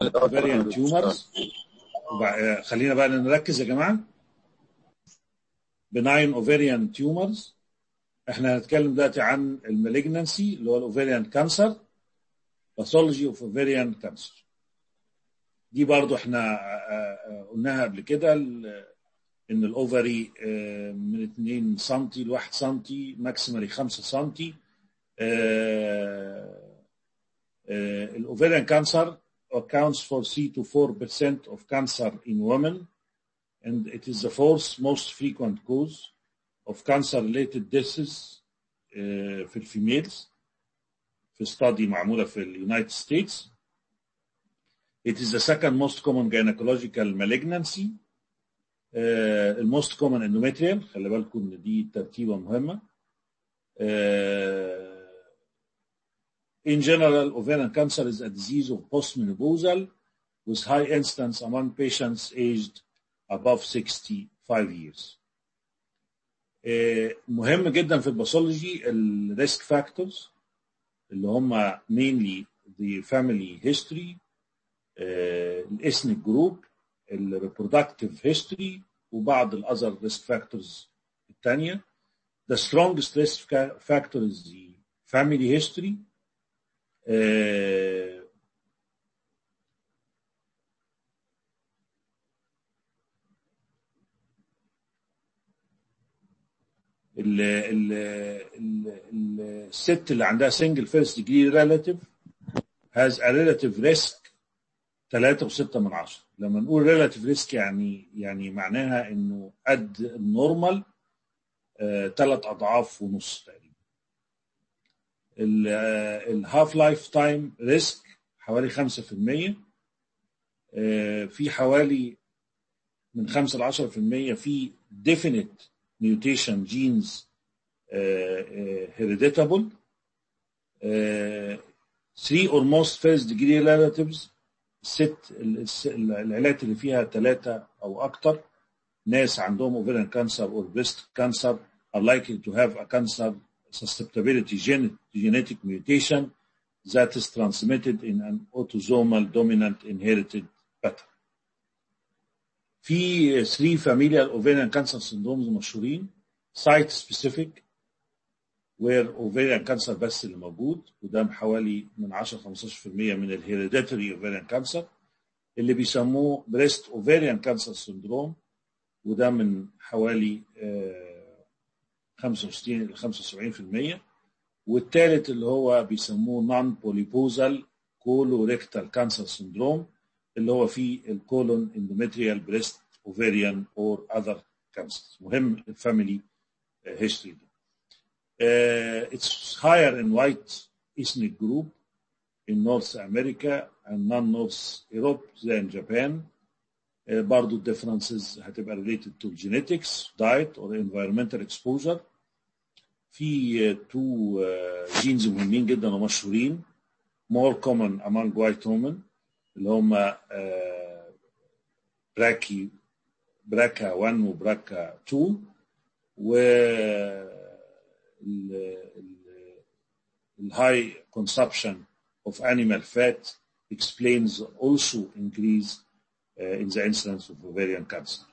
ovarian tumors وبع- خلينا بقى نركز يا جماعه benign ovarian tumors احنا هنتكلم دلوقتي عن المالجنسي اللي هو الاوفيريان كانسر باثولوجي اوف اوفيريان كانسر دي برضو احنا آه، آه، قلناها قبل كده ال- ان الاوفري آه، من 2 سم ل 1 سم ماكسيمالي 5 سم الاوفيريان كانسر accounts for 3 to 4% of cancer in women and it is the fourth most frequent cause of cancer-related deaths uh, في الفيميلز في study معمولة في اليونايتد ستيتس It is the second most common gynecological malignancy. Uh, the most common endometrial خلي بالكم ان دي ترتيبة مهمة. Uh, in general, ovarian cancer is a disease of postmenopausal with high incidence among patients aged above 65 years. Uh, مهم جدا في الباثولوجي الريسك فاكتورز اللي هم mainly the family history الاسنك جروب الريبرودكتيف هيستوري وبعض الاذر ريسك فاكتورز الثانيه The strongest risk fa- factor is the family history. Uh, ال ال ال ال الست اللي عندها single first degree relative has a relative risk 3 و6 من 10 لما نقول relative risk يعني يعني معناها انه قد النورمال ثلاث اضعاف ونص تقريبا الهاف لايف تايم ريسك حوالي 5% آه، في حوالي من 5 ل 10% في definite mutation genes آه، آه، hereditable آه، three or most first degree relatives الست الس- العائلات اللي فيها ثلاثة أو أكثر ناس عندهم ovarian cancer or breast cancer are likely to have a cancer susceptibility gen- genetic mutation that is transmitted in an autosomal dominant inherited pattern. في 3 familial ovarian cancer syndromes مشهورين site specific where ovarian cancer بس اللي موجود وده حوالي من 10 15% من الهيريديتري ovarian cancer اللي بيسموه breast ovarian cancer syndrome وده من حوالي آه، 65 ل 75% والثالث اللي هو بيسموه نون بوليبوزال كولوريكتال كانسر سندروم اللي هو فيه الكولون اندوميتريال بريست اوفيريان اور اذر كانسر مهم الفاميلي هيستوري ده Uh, it's higher in white ethnic group in North America and non-North Europe زي in Japan. Uh, برضو differences هتبقى related to genetics, diet or environmental exposure. في uh, two uh, genes مهمين جدا ومشهورين more common among white women اللي هم uh, براكي براكا 1 وبراكا 2 و the high consumption of animal fat explains also increase uh, in the incidence of ovarian cancer.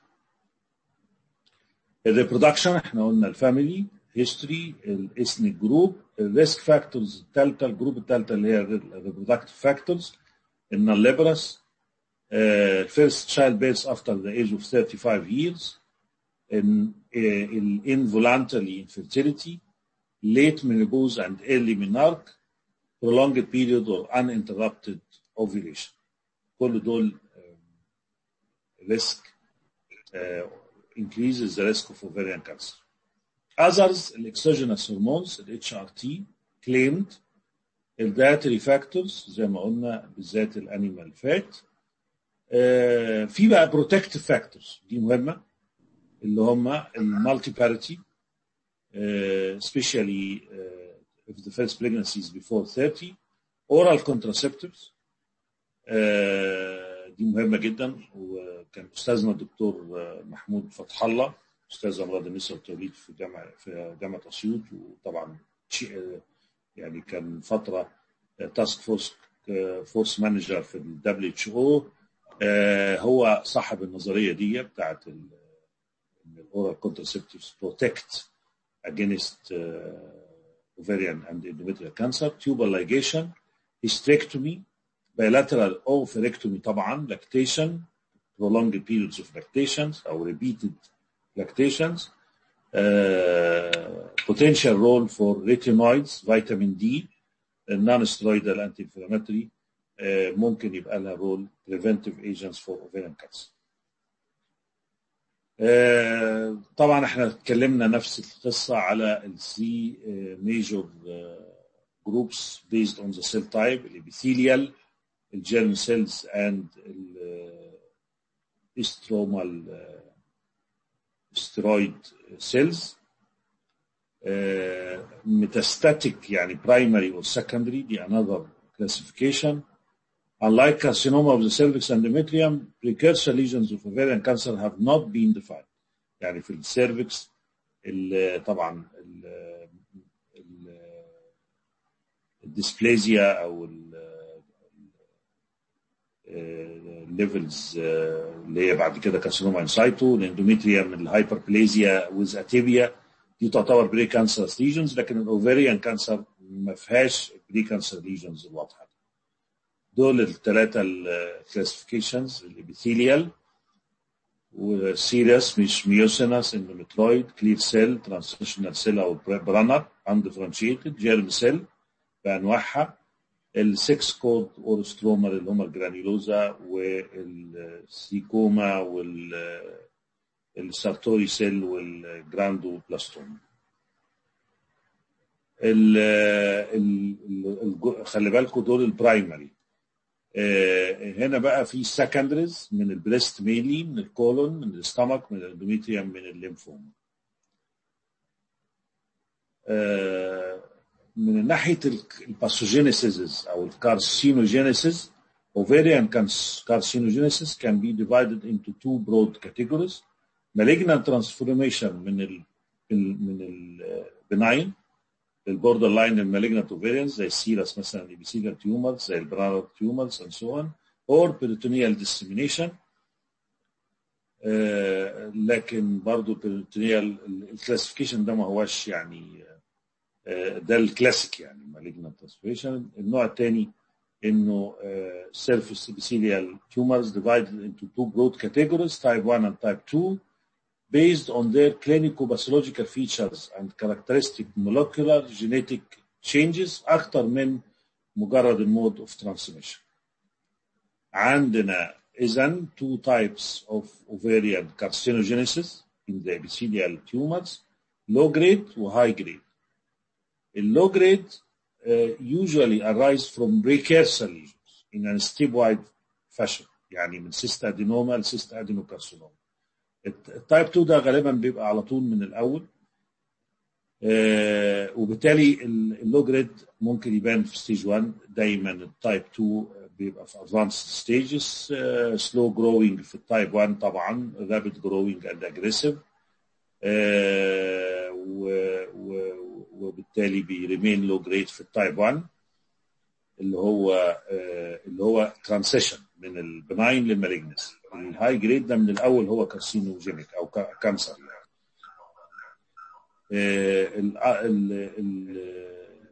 الريبرودكشن احنا قلنا الفاميلي هيستوري الاثنيك جروب الريسك فاكتورز الثالثه الجروب الثالثه اللي هي الريبرودكتيف فاكتورز الناليبرس first child birth after the age of 35 years in, in involuntary infertility late menopause and early menarche, prolonged period or uninterrupted ovulation. كل دول um, risk uh, increases the risk of ovarian cancer. Others, exogenous hormones, ال HRT, claimed ال dietary factors زي ما قلنا بالذات الانيمال فات uh, في بقى protective factors دي مهمه اللي هم المالتي باريتي uh, especially uh, if the first pregnancy is before 30 oral contraceptives uh, دي مهمة جدا وكان أستاذنا الدكتور محمود فتح الله أستاذ أمراض النساء والتوليد في جامعة في جامعة أسيوط وطبعا شيء يعني كان فترة تاسك فورس فورس مانجر في ال WHO هو صاحب النظريه دي بتاعت الاورال كونترسبتيفز بروتكت against uh, ovarian and endometrial cancer tubal ligation hysterectomy bilateral oophorectomy طبعا lactation prolonged periods of lactations او repeated lactations uh, potential role for retinoids vitamin D non-steroidal anti-inflammatory uh, ممكن يبقى لها رول preventive agents for ovarian cancer uh, طبعا احنا اتكلمنا نفس القصة على الثري ميجور جروبس based on the cell type الابيثيليال الجيرم سيلز and الاسترومال steroid cells uh, metastatic يعني primary or secondary دي another classification unlike carcinoma of the cervix and endometrium precursor lesions of ovarian cancer have not been defined يعني في السيرفكس طبعا الديسبليزيا او الليفلز اللي هي بعد كده كارسينوما انسايتو الاندوميتريا من الهايبربليزيا ويز اتيبيا دي تعتبر بري كانسر ليجنز لكن الاوفيريان كانسر ما فيهاش بري كانسر ليجنز الواضحه دول الثلاثه الكلاسيفيكيشنز الابيثيليال وسيريس مش ميوسينس اندوميترويد كلير سيل ترانسيشنال سيل او برانر اندفرنشيتد جيرم سيل بانواعها السكس كود اورسترومر اللي هم الجرانيولوزا والسيكوما والسارتوري سيل والجراندو بلاستوما ال ال خلي بالكم دول البرايمري هنا بقى في سكندريز من البريست ميلي من الكولون من الاستمك من الاندوميتريوم من الليمفوما من ناحيه الباثوجينيسيس او الكارسينوجينيسيس ovarian carcinogenesis can be divided into two broad categories malignant transformation من ال من ال benign البوردر لاين المالجنت ovarians زي السيرس مثلا الابيثيليال تيومرز زي البرانر تيومرز and so on or peritoneal dissemination آه لكن برضه peritoneal الكلاسيفيكيشن ده ما هوش يعني آه ده الكلاسيك يعني malignant transformation النوع الثاني انه uh, surface epithelial tumors divided into two broad categories type 1 and type 2 based on their clinical pathological features and characteristic molecular genetic changes اكثر من مجرد المود of transmission عندنا اذا two types of ovarian carcinogenesis in the epithelial tumors low grade و high grade low grade uh, usually arise from precursor lesions in a stepwise fashion يعني من cyst adenoma ل cyst adenocarcinoma التايب 2 ده غالبا بيبقى على طول من الاول آه وبالتالي اللو جريد ممكن يبان في ستيج 1 دايما التايب 2 بيبقى في ادفانسد ستيجز سلو جروينج في التايب 1 طبعا رابيد جروينج اند اجريسيف وبالتالي بيريمين لو جريد في التايب 1 اللي هو آه اللي هو ترانسيشن من البناين للمالجنس الهاي جريد ده من الاول هو كارسينوجينيك او كانسر يعني. ال ال ال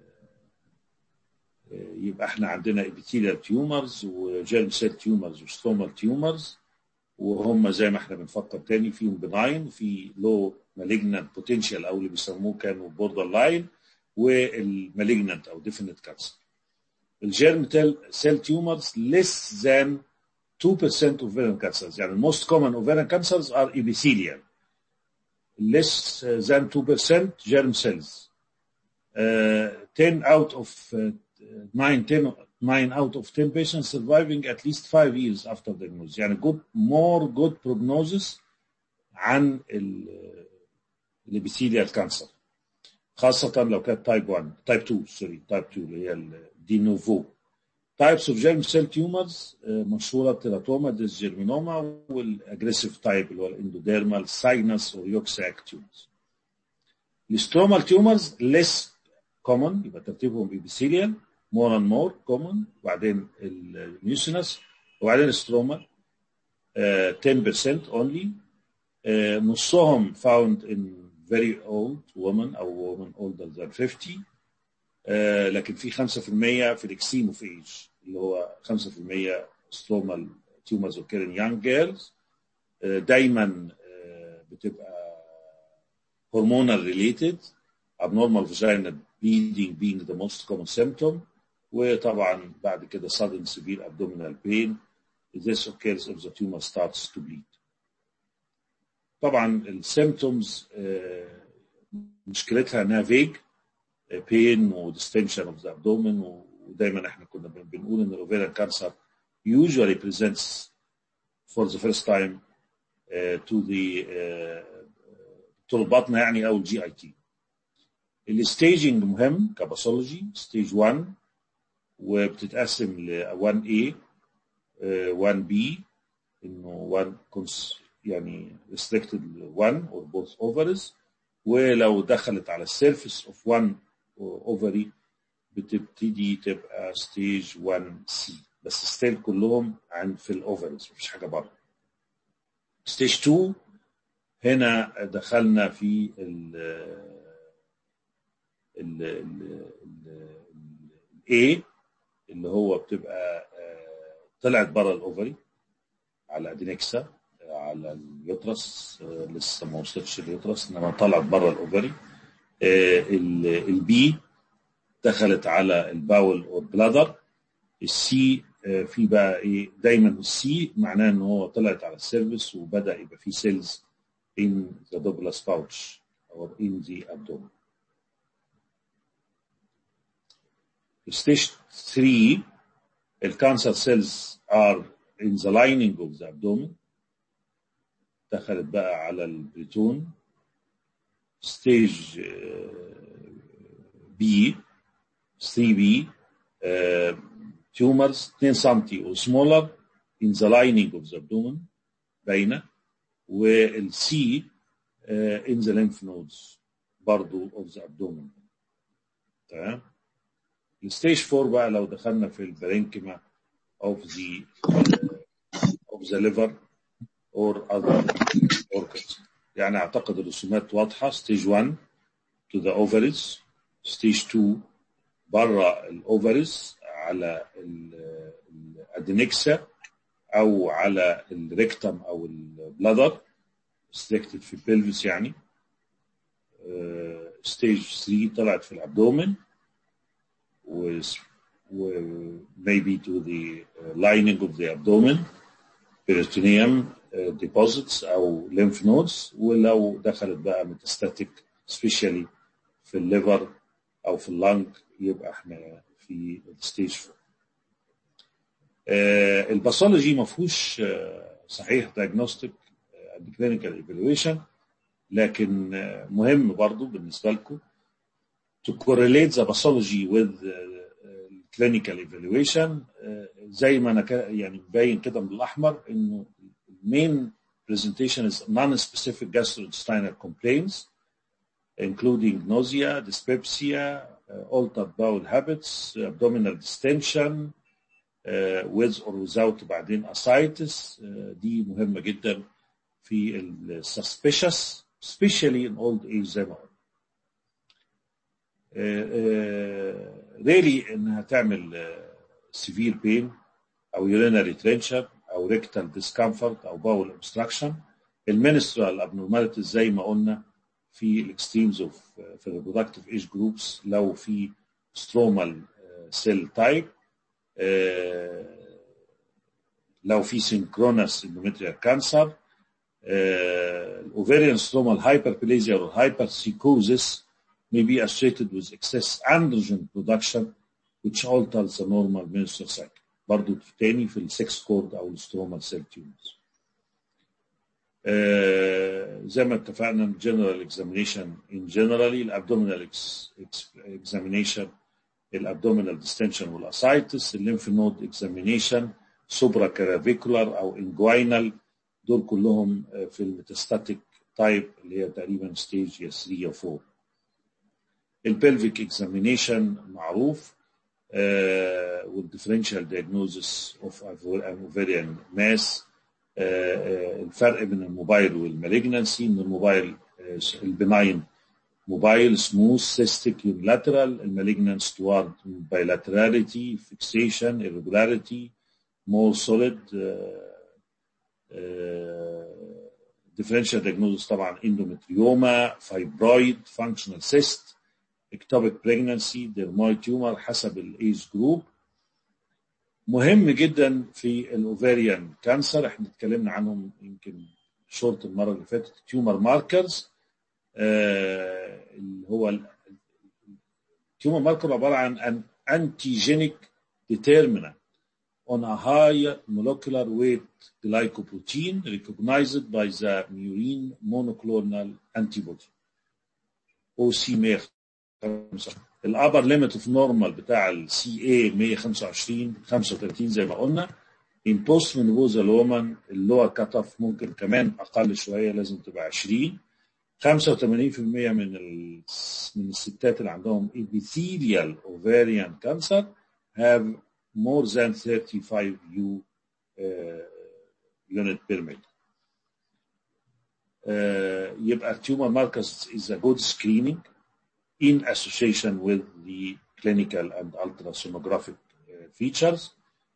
يبقى احنا عندنا ابيثيليال تيومرز وجيرم سيل تيومرز وستومال تيومرز وهم زي ما احنا بنفكر تاني فيهم بناين في لو مالجنانت بوتنشال او اللي بيسموه كانوا بوردر لاين والمالجنانت او ديفينيت كانسر الجيرم سيل تيومرز less than 2% of ovarian cancers يعني most common ovarian cancers are epithelial less than 2% germ cells uh, 10 out of uh, 9, 10, 9 out of 10 patients surviving at least 5 years after diagnosis يعني good more good prognosis عن الابيثيليال كانسر خاصة لو كانت تايب 1 تايب 2 سوري تايب 2 اللي هي الدي نوفو تايبس اوف جيرم سيل تيومرز مشهوره التيراتوما ديسجيرمينوما والاجريسيف تايب اللي هو الاندوديرمال ساينس او يوكساك تيومرز السترومال تيومرز ليس كومن يبقى ترتيبهم ابيثيليال more and more common وبعدين الميوسينس وبعدين ستروما uh, 10% only uh, نصهم found in very old women او women older than 50 uh, لكن في 5% في الاكستريم اوف ايج اللي هو 5% سترومال تيومرز occur in young girls uh, دايما uh, بتبقى hormonal related abnormal vaginal bleeding being the most common symptom وطبعا بعد كده sudden severe abdominal pain this occurs if the tumor starts to bleed طبعا السيمتومز مشكلتها انها فيج بين وديستنشن اوف ذا abdomen ودايما احنا كنا بنقول ان الاوفيريان كانسر usually presents for the first time uh, to the uh, to البطن يعني او الجي اي تي الستيجنج مهم كباثولوجي ستيج 1 وبتتقسم ل 1A 1B انه 1 يعني restricted 1 or both ovaries ولو دخلت على السيرفيس اوف 1 ovary بتبتدي تبقى ستيج 1C بس ستيل كلهم عن في الاوفرز مفيش حاجه بره ستيج 2 هنا دخلنا في ال ال ال A اللي هو بتبقى طلعت بره الاوفري على ادينكسا على اليوترس لسه ما وصلتش اليوترس انما طلعت بره الاوفري البي دخلت على الباول اور بلادر السي في بقى ايه دايما السي معناه ان هو طلعت على السيرفس وبدا يبقى في سيلز in the Douglas pouch or in the abdomen. Stage 3, the cancer cells are in the lining of the abdomen. دخلت بقى على البريتون. Stage B, 3B, uh, tumors 2 سم or smaller in the lining of the abdomen باينه والسي in the lymph nodes برضو of the abdomen تمام الستيج 4 بقى لو دخلنا في البرينكما of the of the liver or other organs يعني اعتقد الرسومات واضحه ستيج 1 to the ovaries ستيج 2 بره الاوفريز على الادينكسا او على الريكتم او البلادر سلكتد في البلفس يعني ستيج 3 طلعت في الابدومن و maybe to the lining of the abdomen peritoneum deposits او lymph nodes ولو دخلت بقى ميتاستاتيك especially في الليفر او في اللنج يبقى احنا في الستيج 4 آه الباثولوجي ما فيهوش آه صحيح دايجنوستيك اند كلينيكال ايفالويشن لكن آه مهم برضو بالنسبه لكم to correlate the pathology with clinical evaluation زي ما انا يعني مبين كده بالاحمر انه المين presentation is non-specific gastrointestinal complaints including nausea, dyspepsia, altered bowel habits, abdominal distension, Uh, with or without بعدين ascites uh, دي مهمة جدا في ال suspicious especially in old age زي ما قلنا. uh, really انها تعمل severe pain او urinary trencher او rectal discomfort او bowel obstruction المنسترال abnormalities زي ما قلنا في الاكستريمز اوف في الريبرودكتيف ايج جروبس لو في سترومال سيل تايب لو في سينكرونس اندوميتريال كانسر الاوفيريان سترومال hyperplasia or hyperpsychosis may be associated with excess androgen production which alters the normal menstrual cycle برضو تاني في السكس كورد او السترومال سيل تيومرز زي ما اتفقنا الجنرال اكزامينيشن ان جنرالي الابدومينال اكزامينيشن الابدومينال ديستنشن والاسايتس الليمف نود اكزامينيشن سوبرا كرافيكولار او انجوينال دول كلهم في الميتاستاتيك تايب اللي هي تقريبا ستيج يا 3 يا 4 البلفيك اكزامينيشن معروف والديفرنشال diagnosis of ovarian mass الفرق بين الموبايل والمالجنسي ان الموبايل البناين موبايل سموث سيستيك يونيلاترال المالجنانس توارد bilaterality fixation irregularity more solid differential diagnosis طبعا endometrioma fibroid functional cyst ectopic pregnancy dermoid tumor حسب الايج جروب مهم جدا في الاوفاريان كانسر احنا اتكلمنا عنهم يمكن شورت المره اللي فاتت تيومر ماركرز اللي هو التيومر ماركر عباره عن ان انتيجينيك determinant on a high molecular weight glycoprotein recognized by the murine monoclonal antibody OC 125 الابر ليميت اوف نورمال بتاع السي اي 125 35 زي ما قلنا in post menopausal woman اللور كات اوف ممكن كمان اقل شويه لازم تبقى 20 85% من من الستات اللي عندهم epithelial ovarian cancer have more than 35 U uh, unit per minute. Uh, يبقى tumor markers is a good screening in association with the clinical and ultrasonographic uh, features.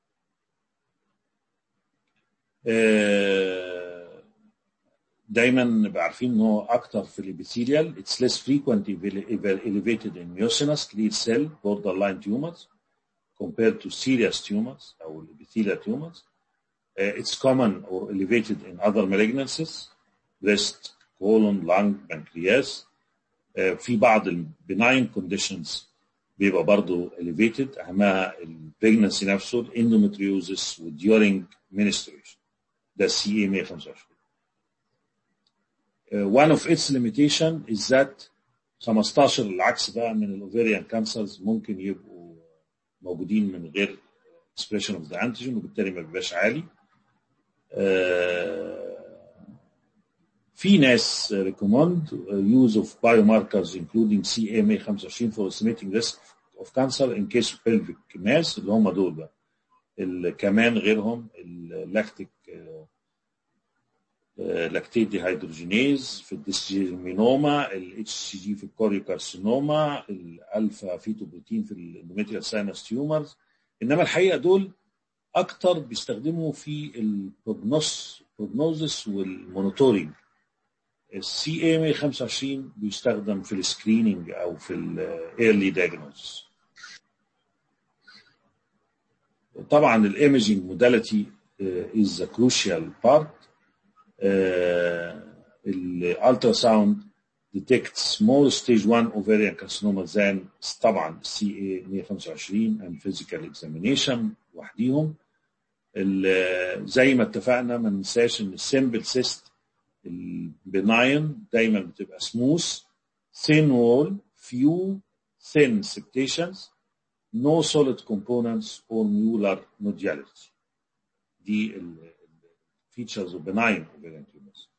دايما نبقى عارفين ان هو اكتر في الابيثيليال it's less frequent elevated in mucinous clear cell borderline tumors compared to serious tumors او epithelial tumors. Uh, it's common or elevated in other malignancies breast, colon, lung, pancreas. Uh, في بعض benign conditions بيبقى برضه elevated اهمها البريجنسي نفسه endometriosis و during menstruation ده السي اي 125 uh, one of its limitation is that 15 العكس بقى من الاوفيريان كانسرز ممكن يبقوا موجودين من غير expression of the antigen وبالتالي ما بيبقاش عالي uh, في ناس recommend use of biomarkers including CA125 for estimating risk of cancer in case of pelvic mass اللي هم دول بقى كمان غيرهم اللاكتيك لاكتيت ديهيدروجينيز في الديسجيمينوما الاتش سي جي في الكوريوكارسينوما الالفا فيتوبروتين في الاندوميتريال ساينس تيومرز انما الحقيقه دول اكتر بيستخدموا في البروجنوس بروجنوزس والمونيتورنج السي اي 125 بيستخدم في السكريننج او في الايرلي دايجنوز طبعا الايمجنج موداليتي از ذا كروشال بارت الالترا ساوند detects more stage 1 ovarian carcinoma than طبعا CA 125 and physical examination لوحديهم زي ما اتفقنا ما ننساش ان السمبل سيست البناين دايما بتبقى سموث thin wall few thin septations no solid components or mular nodulity دي الفيتشرز of benign ovarian tumors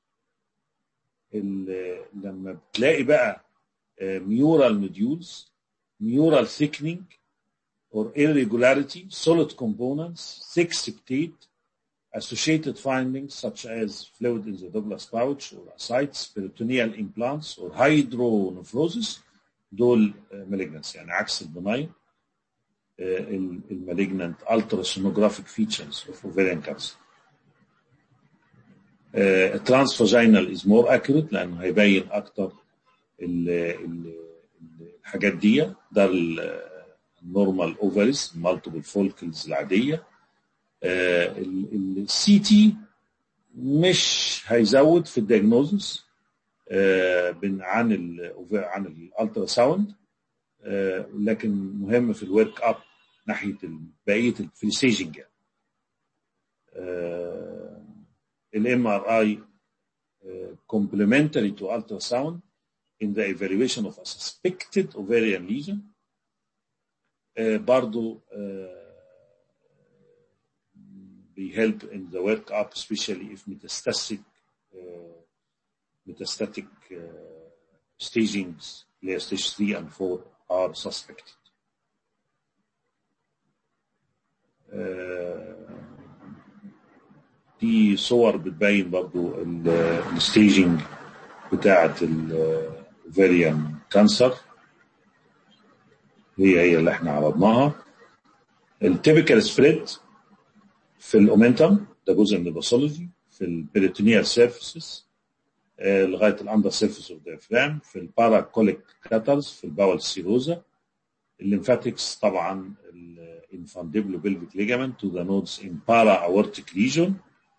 لما بتلاقي بقى mural nodules mural thickening or irregularity solid components thick septate associated findings such as fluid in the Douglas pouch or ascites, peritoneal implants or hydronephrosis دول malignancy يعني عكس البناين المalignant ultrasonographic features of ovarian cancer. transvaginal is more accurate لأنه هيبين أكتر الحاجات دي ده النورمال اوفرز المالتيبل فولكلز العاديه السي تي مش هيزود في الدياجنوزس عن ال عن الالترا ساوند لكن مهم في الورك اب ناحيه بقيه الفريسيجنج يعني الام ار اي complementary to ultrasound in the evaluation of a suspected ovarian lesion برضو بيhelp in the work up especially if metastatic uh, metastatic uh, stagings اللي stage 3 and 4 are suspected. دي صور بتبين برضو الستيجنج بتاعة الاوفيريان كانسر هي هي اللي احنا عرضناها التيبيكال سبريد في الاومنتم ده جزء من الباثولوجي في البريتونيال سيرفيسز لغايه الاندر سيرفيس اوف ديافرام في الباراكوليك كاترز في الباول سيروزا الليمفاتكس طبعا الانفانديبلو بلفيك ليجامنت تو ذا نودز ان بارا اورتيك ريجون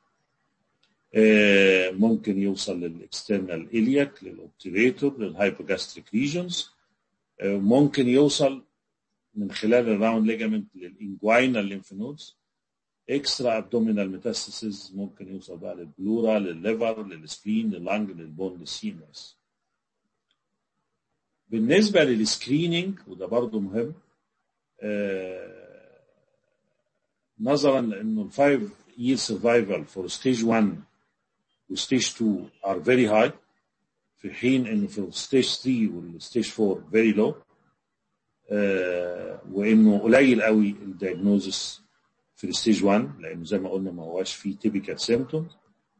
ممكن يوصل للاكسترنال الياك للاوبتيريتور للهايبوجاستريك ريجونز ممكن يوصل من خلال الراوند ليجامنت للانجوينال ليمف نودز اكسترا ابدومينال ميتاستاسيز ممكن يوصل بقى للبلورا للليفر للسبلين لللنج للبون للسينوس بالنسبه للسكريننج وده برضه مهم آه نظرا لانه الفايف year survival for stage 1 و stage 2 are very high في حين انه في stage 3 والستيج 4 very low آه وانه قليل قوي الدايجنوزس في الستيج 1 لانه زي ما قلنا ما هواش فيه تيبيكال سيمتومز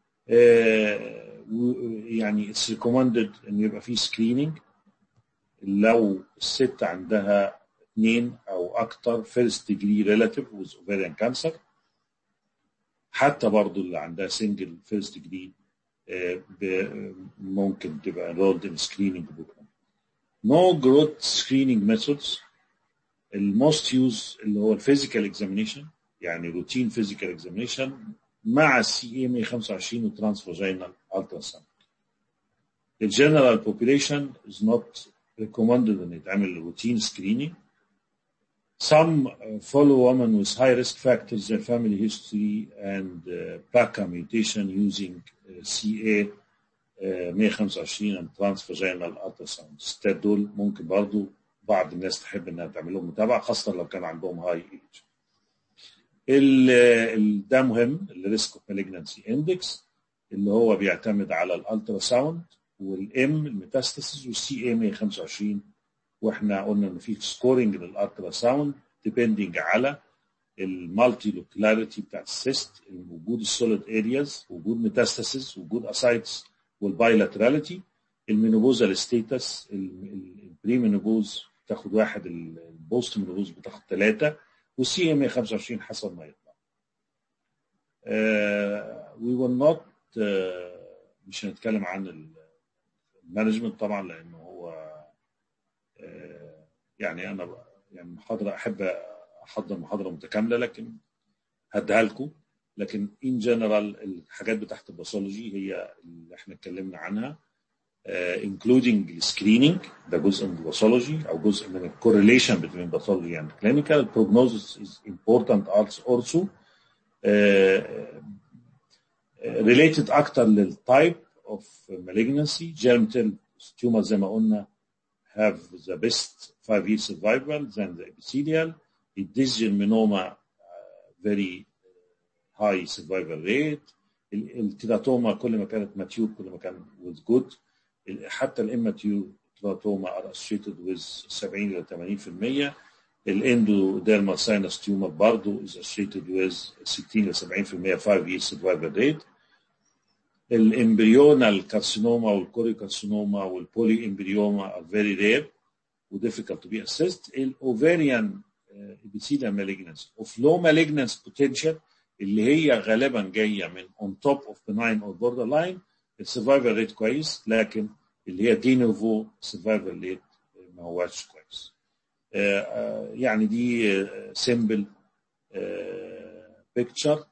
يعني اتس ريكومندد انه يبقى فيه سكريننج لو الست عندها اثنين او اكتر فيرست ديجري ريلاتيف ويز اوفيريان كانسر حتى برضو اللي عندها سنجل فيرست ديجري ممكن تبقى enrolled in screening program. No growth screening methods الموست يوز اللي هو الفيزيكال اكزامينيشن يعني روتين فيزيكال اكزامينيشن مع السي اي 125 وترانس فاجينال الترا ساوند. الجنرال بوبيليشن از نوت recommended ان يتعمل روتين سكرينينج. Some uh, follow women with high risk factors, their family history, and uh, BRCA mutation using uh, CA uh, 125 and transvaginal ultrasound. الستات دول ممكن برضو بعض الناس تحب انها تعمل لهم متابعه خاصه لو كان عندهم هاي ايج. ده مهم الريسك اوف مالجنسي اندكس اللي هو بيعتمد على الالترا ساوند والام الميتاستاسيس والسي اي 125 واحنا قلنا ان في سكورنج للالترا ساوند ديبندنج على المالتي لوكاليتي بتاعت السيست وجود السوليد ارياز وجود ميتاستاسيس وجود اسايتس والبايلاتراليتي المينوبوزال ستيتس البري مينوبوز بتاخد واحد البوست مينوبوز بتاخد ثلاثه والسي ام 125 حسب ما يطلع. وي ويل نوت مش هنتكلم عن المانجمنت طبعا لانه هو يعني انا يعني محاضره احب احضر محاضره متكامله لكن هديها لكم لكن ان جنرال الحاجات بتاعت الباثولوجي هي اللي احنا اتكلمنا عنها including السكريننج ده جزء من الباثولوجي او جزء من الكورليشن بين باثولوجي and clinical prognosis is important also uh, related اكتر للتايب of malignancy germ cell tumor زي ما قلنا have the best five year survival than the epithelial. الديجن منوما uh, very high survival rate. التيراتوما كل ما كانت ماتيور كل ما كان with good. حتى الاماتيور تيراتوما are associated with 70 ل 80%. الاندوديرمال ساينس تيومر برضه is associated with 60 ل 70% 5 year survival rate. الامبريونال كارسينوما والكوريكارسينوما والبولي امبريوما are very rare و difficult to be assessed. الاوفيريان epithelial malignancy of low malignance potential اللي هي غالبا جايه من on top of benign or borderline السرفايفل ريت كويس لكن اللي هي دي نوفو سرفايفل ريت ما هواش كويس. يعني دي سيمبل بيكتشر